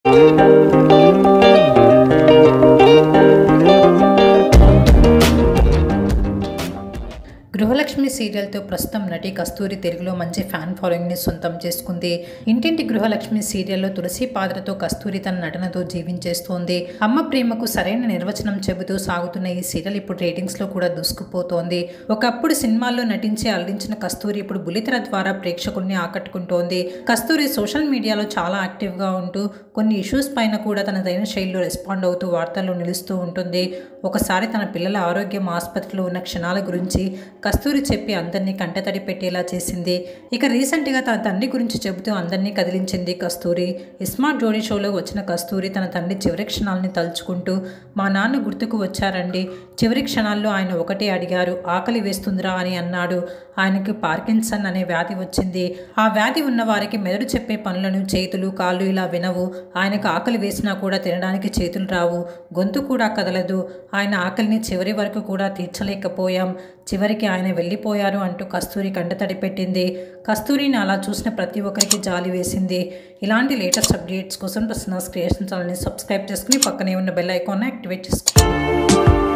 గృహలక్ష్మి సీరియల్తో ప్రస్తుతం నటి కస్తూరి తెలుగులో మంచి ఫ్యాన్ ఫాలోయింగ్ని సొంతం చేసుకుంది ఇంటింటి గృహలక్ష్మి సీరియల్లో తులసి పాత్రతో కస్తూరి తన నటనతో జీవించేస్తోంది అమ్మ ప్రేమకు సరైన నిర్వచనం చెబుతూ సాగుతున్న ఈ సీరియల్ ఇప్పుడు రేటింగ్స్లో కూడా దూసుకుపోతోంది ఒకప్పుడు సినిమాల్లో నటించి అల్లించిన కస్తూరి ఇప్పుడు బులితెర ద్వారా ప్రేక్షకుల్ని ఆకట్టుకుంటోంది కస్తూరి సోషల్ మీడియాలో చాలా యాక్టివ్గా ఉంటూ కొన్ని ఇష్యూస్ పైన కూడా తనదైన శైలిలో రెస్పాండ్ అవుతూ వార్తల్లో నిలుస్తూ ఉంటుంది ఒకసారి తన పిల్లల ఆరోగ్యం ఆసుపత్రిలో ఉన్న క్షణాల గురించి కస్తూరి చెప్పి అందరినీ కంటతడి పెట్టేలా చేసింది ఇక రీసెంట్గా తన తండ్రి గురించి చెబుతూ అందరినీ కదిలించింది కస్తూరి ఇస్మార్ట్ జోడీ షోలో వచ్చిన కస్తూరి తన తండ్రి చివరి క్షణాలని తలుచుకుంటూ మా నాన్న గుర్తుకు వచ్చారండి చివరి క్షణాల్లో ఆయన ఒకటే అడిగారు ఆకలి వేస్తుందిరా అని అన్నాడు ఆయనకి పార్కిన్సన్ అనే వ్యాధి వచ్చింది ఆ వ్యాధి ఉన్న వారికి మెదడు చెప్పే పనులను చేతులు కాళ్ళు ఇలా వినవు ఆయనకు ఆకలి వేసినా కూడా తినడానికి చేతులు రావు గొంతు కూడా కదలదు ఆయన ఆకలిని చివరి వరకు కూడా తీర్చలేకపోయాం చివరికి ఆయన వెళ్ళిపోయారు అంటూ కస్తూరి కంటతడి పెట్టింది కస్తూరిని అలా చూసిన ప్రతి ఒక్కరికి జాలి వేసింది ఇలాంటి లేటెస్ట్ అప్డేట్స్ కోసం ప్రసన్న క్రియేషన్ ఛానల్ని సబ్స్క్రైబ్ చేసుకుని పక్కనే ఉన్న బెల్ ఐకాన్ యాక్టివేట్ చేసుకోండి